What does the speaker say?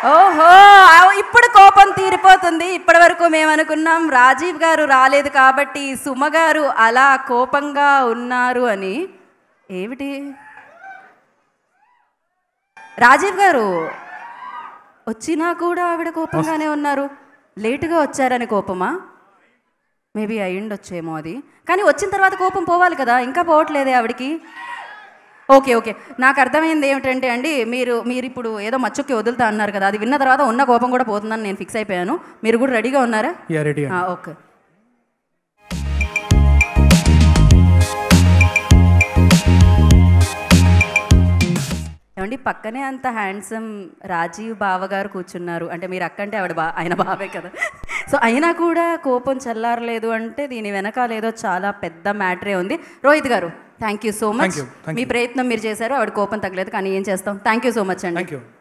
ఓహో ఆ- ఇప్పుడు కోపం తీరిపోతుంది ఇప్పటి వరకు మేము అనుకున్నాం రాజీవ్ గారు రాలేదు కాబట్టి సుమ గారు అలా కోపంగా ఉన్నారు అని ఏమిటి రాజీవ్ గారు వచ్చినా కూడా ఆవిడ కోపంగానే ఉన్నారు లేటుగా వచ్చారని కోపమా మేబీ అయ్యుండొచ్చేమో అది కానీ వచ్చిన తర్వాత కోపం పోవాలి కదా ఇంకా పోవట్లేదే ఆవిడకి ఓకే ఓకే నాకు అర్థమైంది ఏమిటంటే అండి మీరు మీరు ఇప్పుడు ఏదో మచ్చుకి వదులుతా అన్నారు కదా అది విన్న తర్వాత ఉన్న కోపం కూడా పోతుందని నేను ఫిక్స్ అయిపోయాను మీరు కూడా రెడీగా ఉన్నారా యా రెడీ ఆ, ఓకే ఏమండి పక్కనే అంత హ్యాండ్సమ్ రాజీవ్ బావ గారు కూర్చున్నారు అంటే మీరు అక్కంటే ఆవిడ బా ఆయన బావే కదా సో అయినా కూడా కోపం చల్లారలేదు అంటే దీని వెనకాల ఏదో చాలా పెద్ద మ్యాటరే ఉంది రోహిత్ గారు thank you so much Thank you, thank మీ ప్రయత్నం మీరు చేశారు ఆవిడ కోపం తగ్గలేదు కానీ ఏం చేస్తాం థ్యాంక్ యూ సో మచ్ అండి థ్యాంక్ యూ